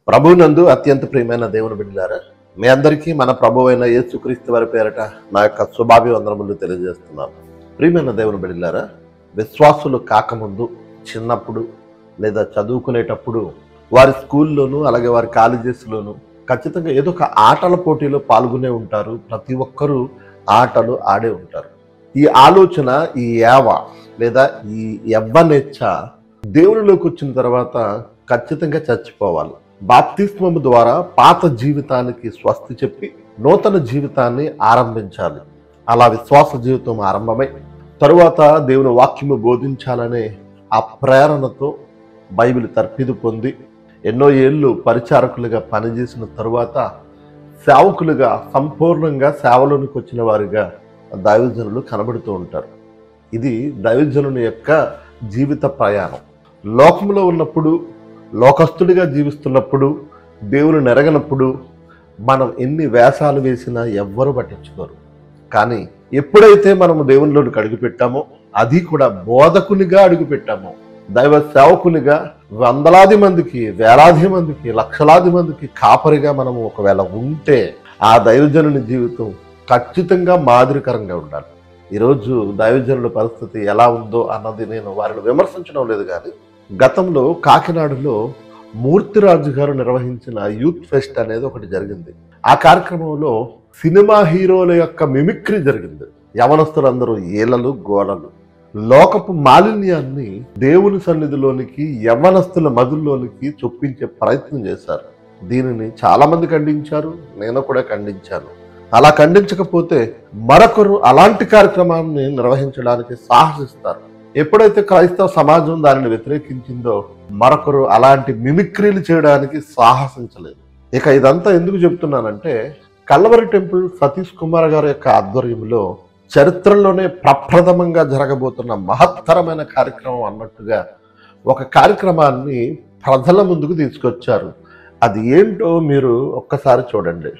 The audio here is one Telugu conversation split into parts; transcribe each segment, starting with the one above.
ప్రభునందు అత్యంత ప్రియమైన దేవుని బిడ్డలారా మీ అందరికీ మన ప్రభు అయిన యేసుక్రీస్తు వారి పేరట నా యొక్క శుభాభివందనములు తెలియజేస్తున్నాను ప్రియమైన దేవుని బిడ్డలారా విశ్వాసులు కాకముందు చిన్నప్పుడు లేదా చదువుకునేటప్పుడు వారి స్కూల్లోనూ అలాగే వారి కాలేజెస్లోనూ ఖచ్చితంగా ఏదో ఒక ఆటల పోటీలో పాల్గొనే ఉంటారు ప్రతి ఒక్కరూ ఆటలు ఆడే ఉంటారు ఈ ఆలోచన ఈ యావ లేదా ఈ యవ్వనేచ్ఛ దేవునిలోకి వచ్చిన తర్వాత ఖచ్చితంగా చచ్చిపోవాలి బాప్తిస్మము ద్వారా పాత జీవితానికి స్వస్తి చెప్పి నూతన జీవితాన్ని ఆరంభించాలి అలా విశ్వాస జీవితం ఆరంభమై తరువాత దేవుని వాక్యము బోధించాలనే ఆ ప్రేరణతో బైబిల్ తర్ఫీదు పొంది ఎన్నో ఏళ్ళు పరిచారకులుగా పనిచేసిన తరువాత సేవకులుగా సంపూర్ణంగా సేవలోనికి వచ్చిన వారిగా దైవజనులు కనబడుతూ ఉంటారు ఇది దైవజనుని యొక్క జీవిత ప్రయాణం లోకంలో ఉన్నప్పుడు లోకస్తుడిగా జీవిస్తున్నప్పుడు దేవుని నెరగనప్పుడు మనం ఎన్ని వేషాలు వేసినా ఎవ్వరు పట్టించుకోరు కానీ ఎప్పుడైతే మనము దేవునిలోకి అడుగుపెట్టామో అది కూడా బోధకునిగా అడుగుపెట్టామో దైవ సేవకునిగా వందలాది మందికి వేలాది మందికి లక్షలాది మందికి కాపరిగా మనము ఒకవేళ ఉంటే ఆ దైవజనుని జీవితం ఖచ్చితంగా మాదిరికరంగా ఉండాలి ఈరోజు దైవజనుల పరిస్థితి ఎలా ఉందో అన్నది నేను వారిని విమర్శించడం లేదు కానీ గతంలో కాకినాడలో మూర్తిరాజు గారు నిర్వహించిన యూత్ ఫెస్ట్ అనేది ఒకటి జరిగింది ఆ కార్యక్రమంలో సినిమా హీరోల యొక్క మిమిక్రీ జరిగింది యవనస్తులందరూ ఏలలు గోడలు లోకపు మాలిన్యాన్ని దేవుని సన్నిధిలోనికి యవనస్తుల మధుల్లోనికి చొప్పించే ప్రయత్నం చేశారు దీనిని చాలా మంది ఖండించారు నేను కూడా ఖండించాను అలా ఖండించకపోతే మరొకరు అలాంటి కార్యక్రమాన్ని నిర్వహించడానికి సాహసిస్తారు ఎప్పుడైతే క్రైస్తవ సమాజం దానిని వ్యతిరేకించిందో మరొకరు అలాంటి మిమిక్రీలు చేయడానికి సాహసించలేదు ఇక ఇదంతా ఎందుకు చెప్తున్నానంటే కల్లవరి టెంపుల్ సతీష్ కుమార్ గారి యొక్క ఆధ్వర్యంలో చరిత్రలోనే ప్రప్రథమంగా జరగబోతున్న మహత్తరమైన కార్యక్రమం అన్నట్టుగా ఒక కార్యక్రమాన్ని ప్రజల ముందుకు తీసుకొచ్చారు అది ఏంటో మీరు ఒక్కసారి చూడండి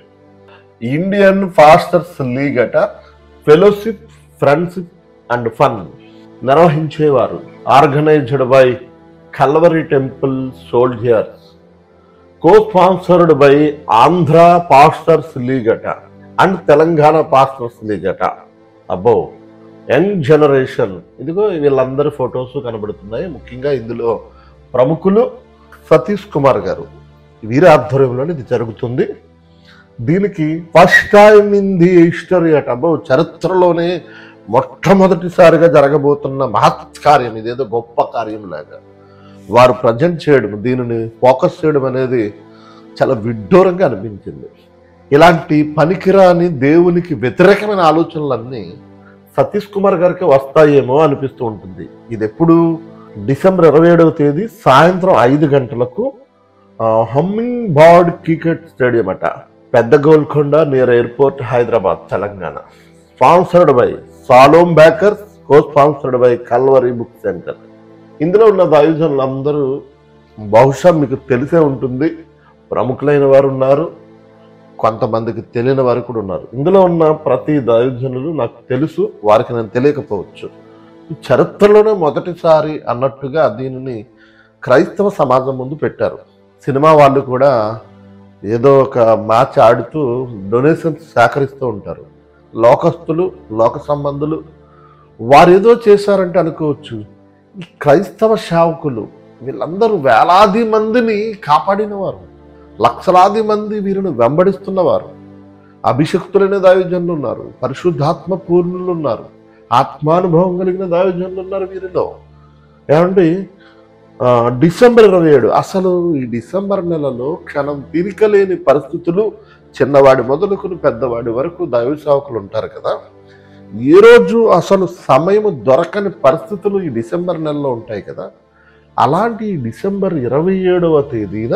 ఇండియన్ ఫాస్టర్స్ లీగ్ అట ఫెలోషిప్ ఫ్రెండ్షిప్ అండ్ ఫన్ నిర్వహించేవారు organised by Calvary temple soldiers co sponsored by Andhra pastors league అట అండ్ తెలంగాణ పాస్టర్స్ లీగ్ అట అబ్బో యంగ్ జనరేషన్ ఇదిగో వీళ్ళందరి ఫొటోస్ కనబడుతున్నాయి ముఖ్యంగా ఇందులో ప్రముఖులు సతీష్ కుమార్ గారు వీరి ఆధ్వర్యంలో ఇది జరుగుతుంది దీనికి first time in the history అట అబ్బో చరిత్రలోనే మొట్టమొదటిసారిగా జరగబోతున్న మహత్ కార్యం ఇదేదో గొప్ప కార్యం లాగా వారు ప్రజెంట్ చేయడం దీనిని ఫోకస్ చేయడం అనేది చాలా విడ్డూరంగా అనిపించింది ఇలాంటి పనికిరాని దేవునికి వ్యతిరేకమైన ఆలోచనలన్నీ సతీష్ కుమార్ గారికి వస్తాయేమో అనిపిస్తూ ఉంటుంది ఇది ఎప్పుడు డిసెంబర్ ఇరవై ఏడవ తేదీ సాయంత్రం ఐదు గంటలకు ఆ, హమ్మింగ్ బర్డ్ క్రికెట్ స్టేడియం అట పెద్ద Golconda near airport Hyderabad Telangana sponsored by Shalom bakers co sponsored by Calvary book centre ఇందులో ఉన్న దైవజనులు అందరూ బహుశా మీకు తెలిసే ఉంటుంది ప్రముఖులైన వారు ఉన్నారు కొంతమందికి తెలియని వారు కూడా ఉన్నారు ఇందులో ఉన్న ప్రతి దైవజనులు నాకు తెలుసు వారికి నేను తెలియకపోవచ్చు ఈ చరిత్రలోనే మొదటిసారి అన్నట్టుగా దీనిని క్రైస్తవ సమాజం ముందు పెట్టారు సినిమా వాళ్ళు కూడా ఏదో ఒక మ్యాచ్ ఆడుతూ డొనేషన్స్ సేకరిస్తూ ఉంటారు లోకస్తులు లోక సంబంధులు వారు ఏదో చేశారంటే అనుకోవచ్చు ఈ క్రైస్తవ సేవకులు వీళ్ళందరూ వేలాది మందిని కాపాడినవారు లక్షలాది మంది వీరిని వెంబడిస్తున్నవారు అభిషక్తులైన దైవజనులు ఉన్నారు పరిశుద్ధాత్మ పూర్ణులు ఉన్నారు ఆత్మానుభవం కలిగిన దైవజనులు ఉన్నారు వీరిలో ఏమండి ఆ, డిసెంబర్ ఇరవై ఏడు అసలు ఈ డిసెంబర్ నెలలో క్షణం తీరికలేని పరిస్థితులు చిన్నవాడి మొదలుకుని పెద్దవాడి వరకు దైవ సేవకులు ఉంటారు కదా ఏ రోజు అసలు సమయం దొరకని పరిస్థితులు ఈ డిసెంబర్ నెలలో ఉంటాయి కదా అలాంటి ఈ డిసెంబర్ ఇరవై ఏడవ తేదీన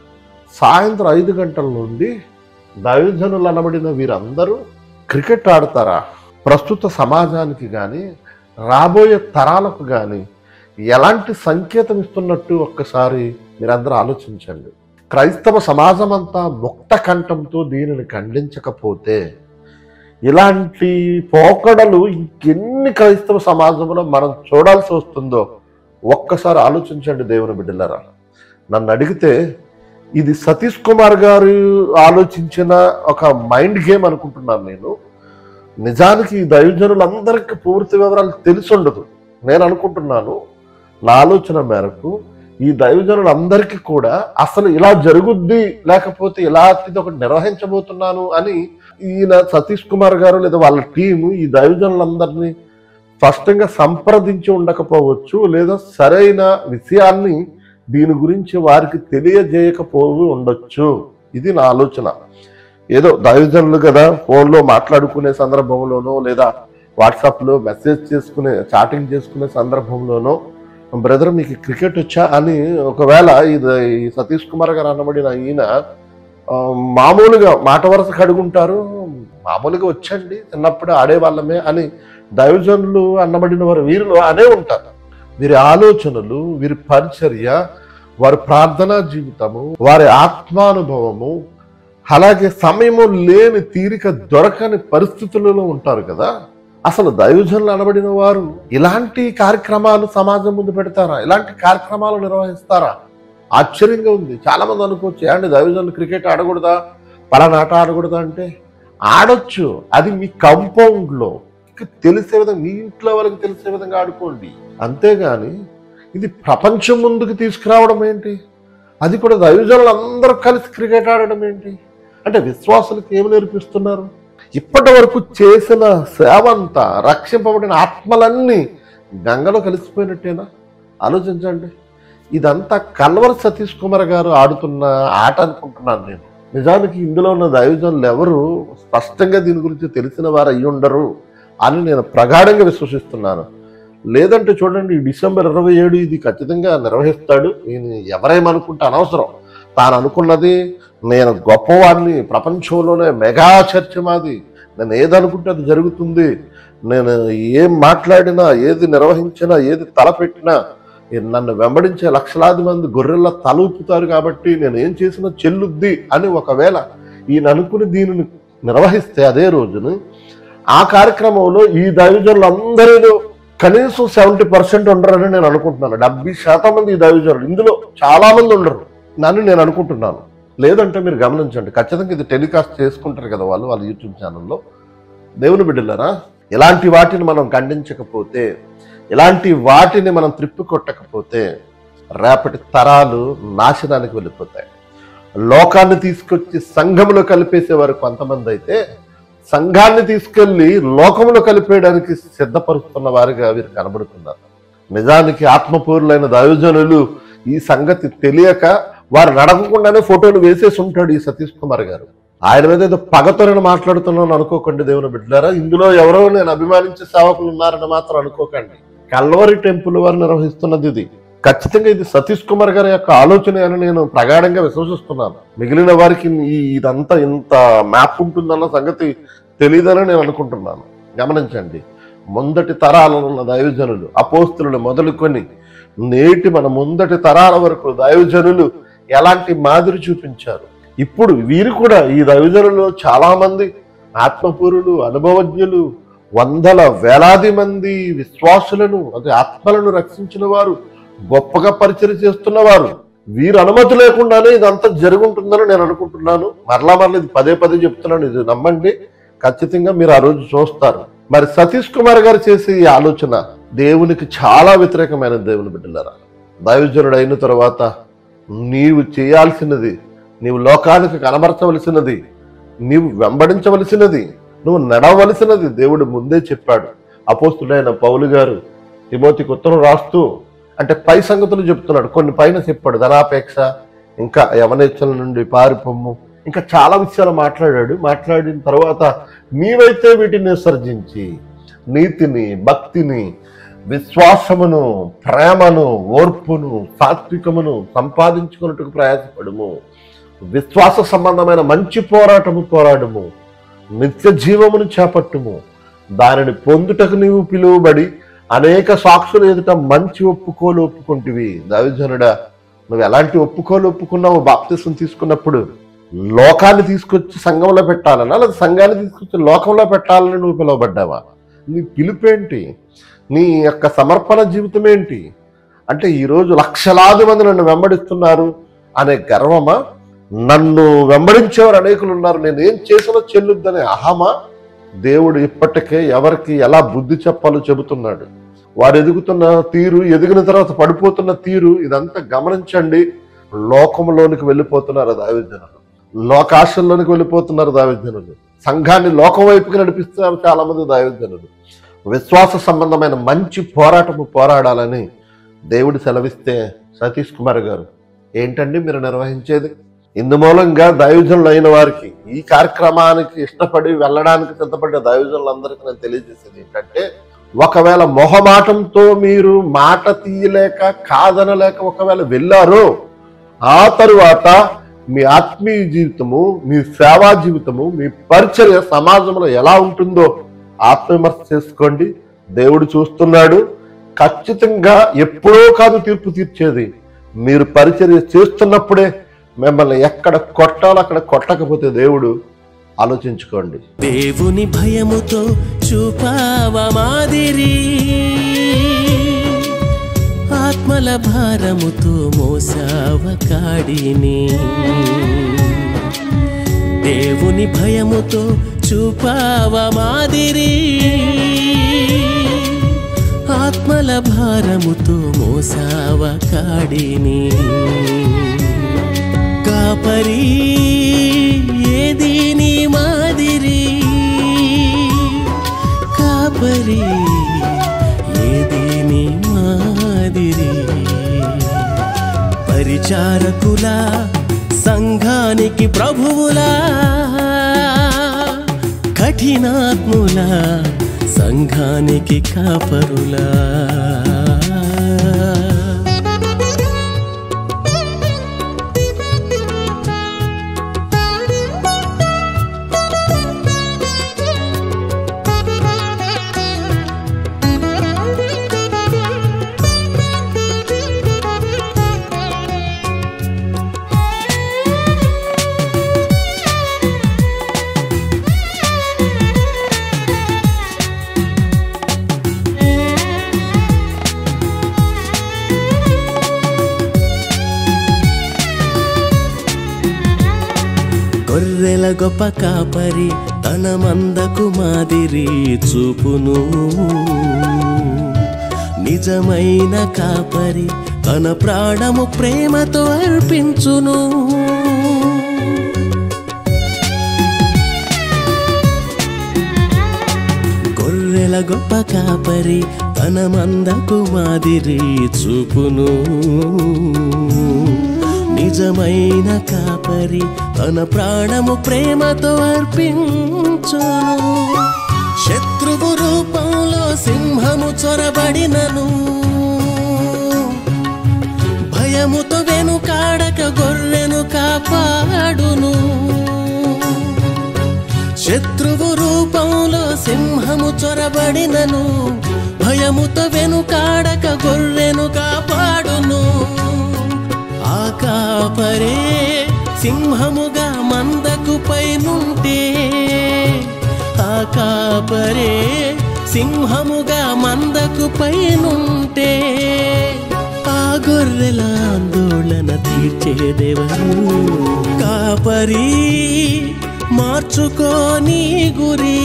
సాయంత్రం ఐదు గంటల నుండి దైవజనులు అనబడిన వీరందరూ క్రికెట్ ఆడతారా ప్రస్తుత సమాజానికి కానీ రాబోయే తరాలకు కానీ ఎలాంటి సంకేతం ఇస్తున్నట్టు ఒక్కసారి మీరందరూ ఆలోచించండి క్రైస్తవ సమాజం అంతా ముక్త కంఠంతో దీనిని ఖండించకపోతే ఇలాంటి పోకడలు ఇంకెన్ని క్రైస్తవ సమాజంలో మనం చూడాల్సి వస్తుందో ఒక్కసారి ఆలోచించండి దేవుని బిడ్డలారా నన్ను అడిగితే ఇది సతీష్ కుమార్ గారు ఆలోచించిన ఒక మైండ్ గేమ్ అనుకుంటున్నాను నేను నిజానికి ఈ దైవజనులందరికీ పూర్తి వివరాలు తెలిసి ఉండదు నేను అనుకుంటున్నాను నా ఆలోచన మేరకు ఈ దైవజనులందరికీ కూడా అసలు ఇలా జరుగుద్ది లేకపోతే ఇలా ఇది ఒకటి నిర్వహించబోతున్నాను అని ఈయన సతీష్ కుమార్ గారు లేదా వాళ్ళ టీము ఈ దైవజనులందరినీ స్పష్టంగా సంప్రదించి ఉండకపోవచ్చు లేదా సరైన విషయాన్ని దీని గురించి వారికి తెలియజేయకపోయి ఉండొచ్చు ఇది నా ఆలోచన ఏదో దైవజనులు కదా ఫోన్లో మాట్లాడుకునే సందర్భంలోనో లేదా వాట్సాప్లో మెసేజ్ చేసుకునే చాటింగ్ చేసుకునే సందర్భంలోనో బ్రదర్ మీకు క్రికెట్ వచ్చా అని ఒకవేళ ఇది ఈ సతీష్ కుమార్ గారు అనబడిన ఈయన ఆ, మామూలుగా మాట వరుస అడుగుంటారు మామూలుగా వచ్చండి చిన్నప్పుడు ఆడేవాళ్ళమే అని దైవజనులు అన్నబడిన వారు వీరిలో అనే ఉంటారు వీరి ఆలోచనలు వీరి పరిచర్య వారి ప్రార్థనా జీవితము వారి ఆత్మానుభవము అలాగే సమయము లేని తీరిక దొరకని పరిస్థితులలో ఉంటారు కదా అసలు దైవజనులు అనబడిన వారు ఇలాంటి కార్యక్రమాలు సమాజం ముందు పెడతారా ఇలాంటి కార్యక్రమాలు నిర్వహిస్తారా ఆశ్చర్యంగా ఉంది చాలా మంది అనుకోవచ్చు ఏమండి దైవజనులు క్రికెట్ ఆడకూడదా పలానా ఆట ఆడకూడదా అంటే ఆడొచ్చు అది మీ కంపౌండ్లో తెలిసే విధంగా మీ ఇంట్లో వాళ్ళకి తెలిసే విధంగా ఆడుకోండి అంతేగాని ఇది ప్రపంచం ముందుకు తీసుకురావడం ఏంటి అది కూడా దైవజనులు అందరూ కలిసి క్రికెట్ ఆడడం ఏంటి అంటే విశ్వాసులకు ఏమి నేర్పిస్తున్నారు ఇప్పటి వరకు చేసిన సేవ అంతా రక్షింపబడిన ఆత్మలన్నీ గంగలో కలిసిపోయినట్టేనా ఆలోచించండి ఇదంతా కల్వర్ సతీష్ కుమార్ గారు ఆడుతున్న ఆట అనుకుంటున్నాను నేను నిజానికి ఇందులో ఉన్న దైవజనులు ఎవరు స్పష్టంగా దీని గురించి తెలిసిన వారు అయ్యి ఉండరు అని నేను ప్రగాఢంగా విశ్వసిస్తున్నాను లేదంటే చూడండి ఈ డిసెంబర్ ఇరవై ఏడు ఇది ఖచ్చితంగా నిర్వహిస్తాడు నేను ఎవరేమనుకుంటే అనవసరం తాను అనుకున్నది నేను గొప్పవాడిని ప్రపంచంలోనే మెగా చర్చ మాది నేను ఏదనుకుంటే అది జరుగుతుంది నేను ఏం మాట్లాడినా ఏది నిర్వహించినా ఏది తలపెట్టినా ఈ నన్ను వెంబడించే లక్షలాది మంది గొర్రెల తలూపుతారు కాబట్టి నేను ఏం చేసినా చెల్లుద్ది అని ఒకవేళ ఈయన అనుకుని దీనిని నిర్వహిస్తే అదే రోజున ఆ కార్యక్రమంలో ఈ దైవజనులు అందరిలో కనీసం సెవెంటీ పర్సెంట్ ఉండరని నేను అనుకుంటున్నాను డెబ్బై శాతం మంది ఈ దైవజనులు ఇందులో చాలా మంది ఉండరు నన్ను నేను అనుకుంటున్నాను లేదంటే మీరు గమనించండి ఖచ్చితంగా ఇది టెలికాస్ట్ చేసుకుంటారు కదా వాళ్ళు వాళ్ళ యూట్యూబ్ ఛానల్లో దేవుని బిడ్డలారా ఇలాంటి వాటిని మనం ఖండించకపోతే ఇలాంటి వాటిని మనం త్రిప్పి కొట్టకపోతే రేపటి తరాలు నాశనానికి వెళ్ళిపోతాయి లోకాన్ని తీసుకొచ్చి సంఘంలో కలిపేసేవారు కొంతమంది అయితే సంఘాన్ని తీసుకెళ్లి లోకంలో కలిపేయడానికి సిద్ధపరుస్తున్న వారిగా వీరు కనబడుతున్నారు నిజానికి ఆత్మపూరులైన దైవజనులు ఈ సంగతి తెలియక వారు నడకకుండానే ఫోటోలు వేసేసి ఉంటాడు ఈ సతీష్ కుమార్ గారు ఆయన మీద ఏదో పగతో నేను మాట్లాడుతున్నాను అనుకోకండి దేవుని బిడ్డలారా ఇందులో ఎవరో నేను అభిమానించే సేవకులు ఉన్నారని మాత్రం అనుకోకండి కల్వరి టెంపుల్ వారు నిర్వహిస్తున్నది ఇది ఖచ్చితంగా ఇది సతీష్ కుమార్ గారి యొక్క ఆలోచన అని నేను ప్రగాఢంగా విశ్వసిస్తున్నాను మిగిలిన వారికి ఈ ఇదంతా ఇంత మ్యాప్ ఉంటుందన్న సంగతి తెలియదని నేను అనుకుంటున్నాను గమనించండి ముందటి తరాలలో ఉన్న దైవజనులు అపోస్తులను మొదలుకొని నేటి మన ముందటి తరాల వరకు దైవజనులు ఎలాంటి మాదిరి చూపించారు ఇప్పుడు వీరు కూడా ఈ దైవజనులు చాలా మంది ఆత్మపూరులు అనుభవజ్ఞులు వందల వేలాది మంది విశ్వాసులను అదే ఆత్మలను రక్షించిన వారు గొప్పగా పరిచయం చేస్తున్నవారు వీరు అనుమతి లేకుండానే ఇదంతా జరుగుంటుందని నేను అనుకుంటున్నాను మరలా మరలా ఇది పదే పదే చెప్తున్నాను ఇది నమ్మండి ఖచ్చితంగా మీరు ఆ రోజు చూస్తారు మరి సతీష్ కుమార్ గారు చేసే ఈ ఆలోచన దేవునికి చాలా వ్యతిరేకమైన దేవుని బిడ్డలారా దైవజనుడు అయిన తర్వాత నీవు చేయాల్సినది నీవు లోకానికి కనబరచవలసినది నీవు వెంబడించవలసినది నువ్వు నడవలసినది దేవుడు ముందే చెప్పాడు అపోస్తుడైన పౌలు గారు తిమోతికి ఉత్తరం రాస్తూ అంటే పై సంగతులు చెప్తున్నాడు కొన్ని పైన చెప్పాడు ధనాపేక్ష ఇంకా యవనేచ్చల నుండి పారిపొమ్ము ఇంకా చాలా విషయాలు మాట్లాడాడు మాట్లాడిన తర్వాత నీవైతే వీటిని విసర్జించి నీతిని భక్తిని విశ్వాసమును ప్రేమను ఓర్పును సాత్వికమును సంపాదించుకున్నట్టుకు ప్రయాసపడము విశ్వాస సంబంధమైన మంచి పోరాటము పోరాడము నిత్య జీవమును చేపట్టుము దానిని పొందుటకు నీవు పిలువబడి అనేక సాక్షులు ఎదుట మంచి ఒప్పుకోలు ఒప్పుకుంటివి దైవజనుడా నువ్వు ఎలాంటి ఒప్పుకోలు ఒప్పుకున్నావు బాప్తిసం తీసుకున్నప్పుడు లోకాన్ని తీసుకొచ్చి సంఘంలో పెట్టాలనా లేదా సంఘాన్ని తీసుకొచ్చి లోకంలో పెట్టాలని నువ్వు పిలువబడ్డావా నీ పిలుపేంటి నీ యొక్క సమర్పణ జీవితం ఏంటి అంటే ఈరోజు లక్షలాది మంది నన్ను వెంబడిస్తున్నారు అనే గర్వమా నన్ను వెంబడించేవారు అనేకులు ఉన్నారు నేను ఏం చేసినా చెల్లుద్దనే అహమా దేవుడు ఇప్పటికే ఎవరికి ఎలా బుద్ధి చెప్పాలో చెబుతున్నాడు వారు ఎదుగుతున్న తీరు ఎదిగిన తర్వాత పడిపోతున్న తీరు ఇదంతా గమనించండి లోకంలోనికి వెళ్ళిపోతున్నారు దావిజనులు లోకాశల్లోనికి వెళ్ళిపోతున్నారు దావిజనులు సంఘాన్ని లోకం వైపుకి నడిపిస్తున్నారు చాలా మంది దావిజనులు విశ్వాస సంబంధమైన మంచి పోరాటము పోరాడాలని దేవుడు సెలవిస్తే సతీష్ కుమార్ గారు ఏంటండి మీరు నిర్వహించేది ఇందు మూలంగా దైవజనులు అయిన వారికి ఈ కార్యక్రమానికి ఇష్టపడి వెళ్ళడానికి సిద్ధపడ్డ దైవజనులందరికీ నేను తెలియజేసేది ఏంటంటే ఒకవేళ మొహమాటంతో మీరు మాట తీయలేక కాదనలేక ఒకవేళ వెళ్ళారో ఆ తరువాత మీ ఆత్మీయ జీవితము మీ సేవా జీవితము మీ పరిచర్య సమాజంలో ఎలా ఉంటుందో ఆత్మవిమర్శ చేసుకోండి దేవుడు చూస్తున్నాడు ఖచ్చితంగా ఎప్పుడో కాదు తీర్పు తీర్చేది మీరు పరిచర్య చేస్తున్నప్పుడే మిమ్మల్ని ఎక్కడ కొట్టాలో అక్కడ కొట్టకపోతే దేవుడు ఆలోచించుకోండి దేవుని భయముతో చూపావ మాదిరి ఆత్మల భారముతో మోసావ కాడిని దేవుని భయముతో చూపావ మాదిరి ఆత్మల భారముతో మోసావ కాడిని కాపరి ఏది నీ మాదిరి కాపరి ఏది నీ మాదిరి పరిచారకుల సంఘానికి ప్రభువులా కఠినాత్ముల సంఘానికి కాపరులా గొర్రెల గొప్ప కాపరి తన మందకు మాదిరి చూపును నిజమైన కాపరి తన ప్రాణము ప్రేమతో అర్పించును గొర్రెల గొప్ప కాపరి తన మందకు మాదిరి చూపును నిజమైన కాపరి తన ప్రాణము ప్రేమతో అర్పించును శత్రువు రూపంలో సింహము చొరబడినను భయముతో వెనుకాడక గొర్రెను కాపాడును శత్రువు రూపంలో సింహము చొరబడినను భయముతో వెనుకాడక గొర్రెను కాపాడును ఆ కాపరే సింహముగా మందకు పైనుంటే ఆ కాపరే సింహముగా మందకు పైనుంటే ఆ గొర్రెల ఆందోళన తీర్చేదేవరు కాపరి మార్చుకోని గురి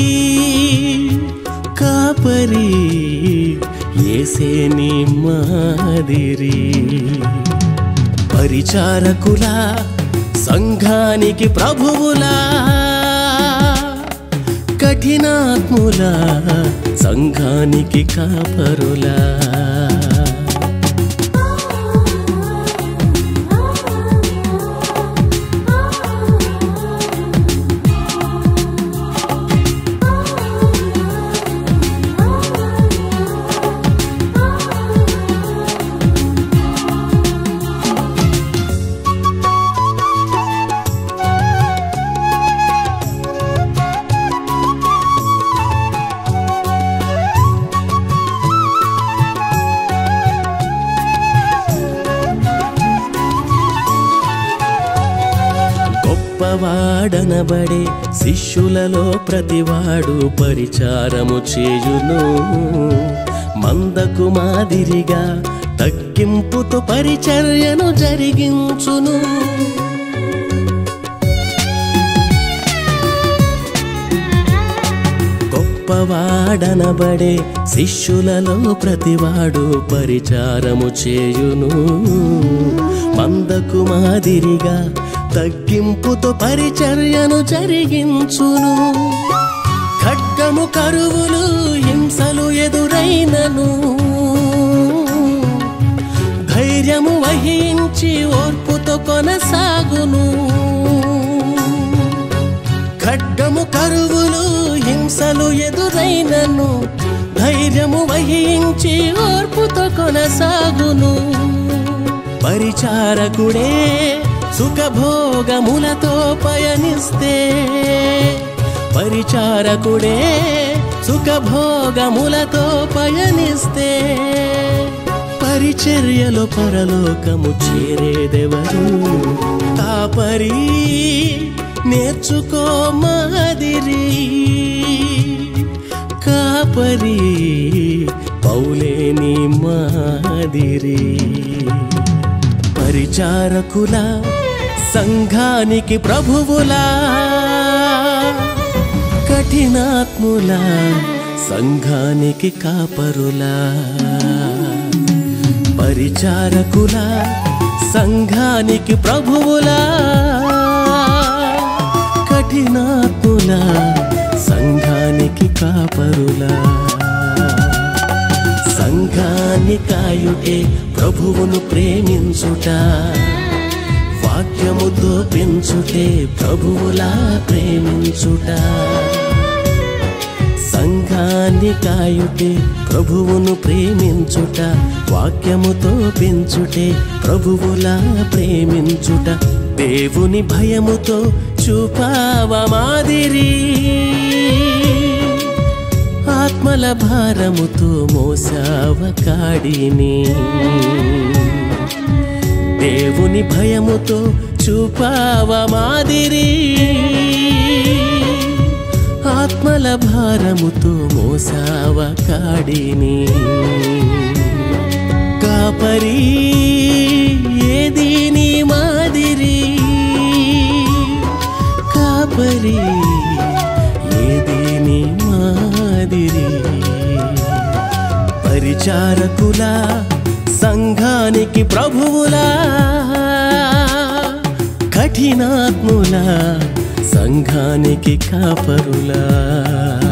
కాపరి ఏసే నీ మాదిరి పరిచారకుల సంఘానికి ప్రభువులా కఠినాత్ముల సంఘానికి కాపరులా గొప్పవాడనబడే శిష్యులలో ప్రతివాడు పరిచారము చేయును మందకు మాదిరిగా తగ్గింపుతో పరిచర్యను జరిగించును గొప్పవాడనబడే శిష్యులలో ప్రతివాడు పరిచారము చేయును మందకు మాదిరిగా తగ్గింపుతో పరిచర్యను జరిగించును ఖడ్గము కరువులు హింసలు ఎదురైనను ధైర్యము వహించి ఓర్పుతో కొనసాగును ఖడ్గము కరువులు హింసలు ఎదురైనను ధైర్యము వహించి ఓర్పుతో కొనసాగును పరిచారకుడే సుఖభోగములతో పయనిస్తే పరిచారకుడే సుఖభోగములతో పయనిస్తే పరిచర్యలో పరలోకము చేరేదెవరు కాపరి నేర్చుకో మాదిరి కాపరి పౌలేని మాదిరి పరిచారకుల సంఘానికి ప్రభువులా కఠినాత్ముల సంఘానికి కాపరులా పరిచారకుల సంఘానికి ప్రభువులా కఠినాత్ముల సంఘానికి కాపరులా సంఘాన్ని కాయుటే ప్రభువును ప్రేమించుట వాక్యముతో పెంచుటే ప్రభువులా ప్రేమించుట సంఘాన్ని కాయుటే ప్రభువును ప్రేమించుట వాక్యముతో పెంచుటే ప్రభువులా ప్రేమించుట దేవుని భయముతో చూపావ మాదిరి ఆత్మల భారముతో మోసావ కాడిని దేవుని భయముతో చూపావ మాదిరి ఆత్మల భారముతో మోసావ కాడిని కాపరి ఏది నీ మాదిరి కాపరి ఏది నీ మాదిరి పరిచారకుల సంఘానికి ప్రభువులా కఠినాత్ముల సంఘానికి కాపరులా